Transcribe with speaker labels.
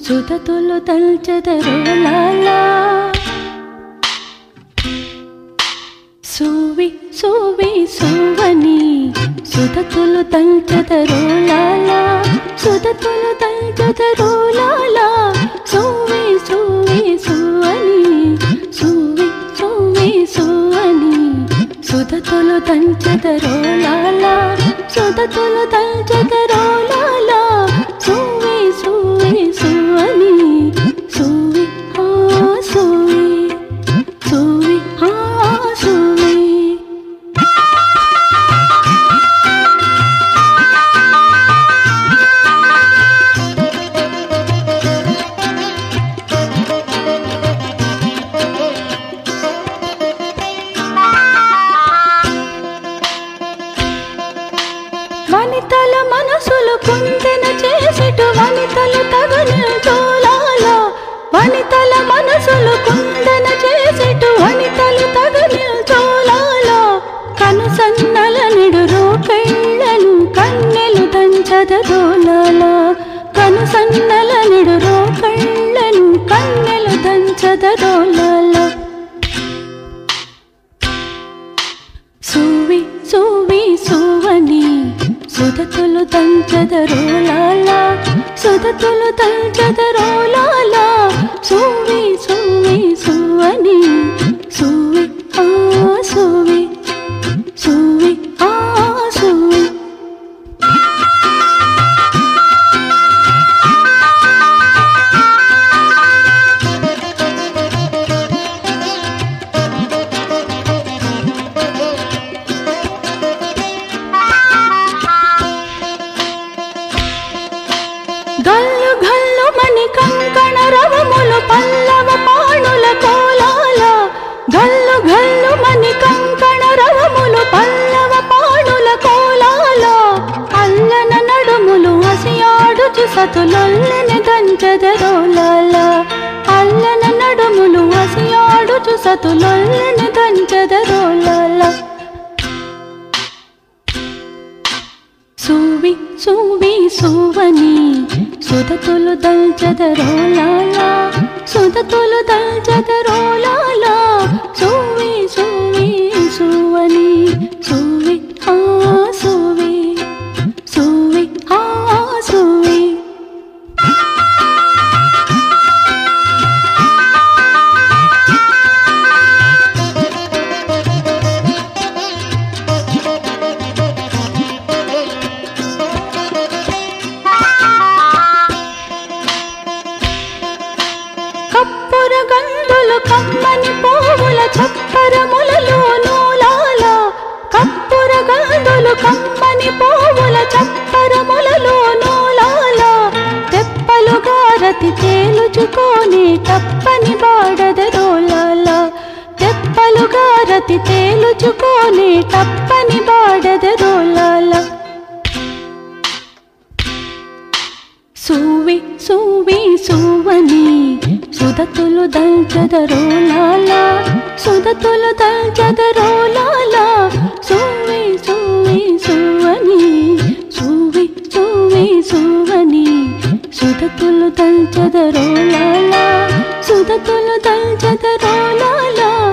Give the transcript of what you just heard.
Speaker 1: సుధతులు తల్చదరు లాలా సూవి సూవి సూవని సుధతులు తల్చదరు లాలా సుధతులు తల్చదరు లాలా సూవి సూవి సూవని సూవి సూవి సూవని సుధతులు తంచదరు లాలా సుధతులు తంచదరు లాలా సూవి సూవి సూవని సూవి ఆ సూవి సూవి ఆ సూవి వనితల మనసులు కుందెన చేసిటు వనితలు తగను తోలాల వనితల మనసులు కుందెన చేసిటు వనితలు తగను తోలాల కను సన్నల నిడురు పెళ్ళను కన్నెలు దంచద దోలాల కను సన్నల నిడురు పెళ్ళను కన్నెలు దంచద దోలాల సూవి సూవి సూవని సుధతులు తంచదరు లాలా సుధతులు తంచదరు లాలా సూవి సూవి సూవని సూవి ఆ సూవి సూవి ఆ సూవి గల్లు గల్లు మణి కంకణ రవములు పల్లవ పాణుల కోలాల గల్లు గల్లు మణి కంకణ రవములు పల్లవ పాణుల కోలాల అల్లన నడుములు అసియాడుచు సతులొల్లని దంచదరోలాల అల్లన నడుములు అసియాడుచు సతులొల్లని దంచదరోలాల సూవి సూవి సూవని సుధతులు దల్చదరో లాలా సుధతులు దల్చదరో లాలా సూవి సూవి సూవని సూవి ఆ సూవి సూవి ఆ సూవి కప్పుర గంధులు కమ్మని పువ్వుల చప్పరములలో నూలాల కప్పుర గంధులు కమ్మని పువ్వుల చప్పరములలో నూలాల తెప్పలు గారతి తేలుచుకొని తప్పని బాడద రోలాల తెప్పలు గారతి తేలుచుకొని తప్పని బాడద రోలాల సూవి సూవి సూవని సుధతులు దల్చదరో లాలా సుధతులు దల్చదరో లాలా సూవి సూవి సూవని సూవి సూవి సూవని సుధతులు దల్చదరో లాలా సుధతులు దల్చదరో లాలా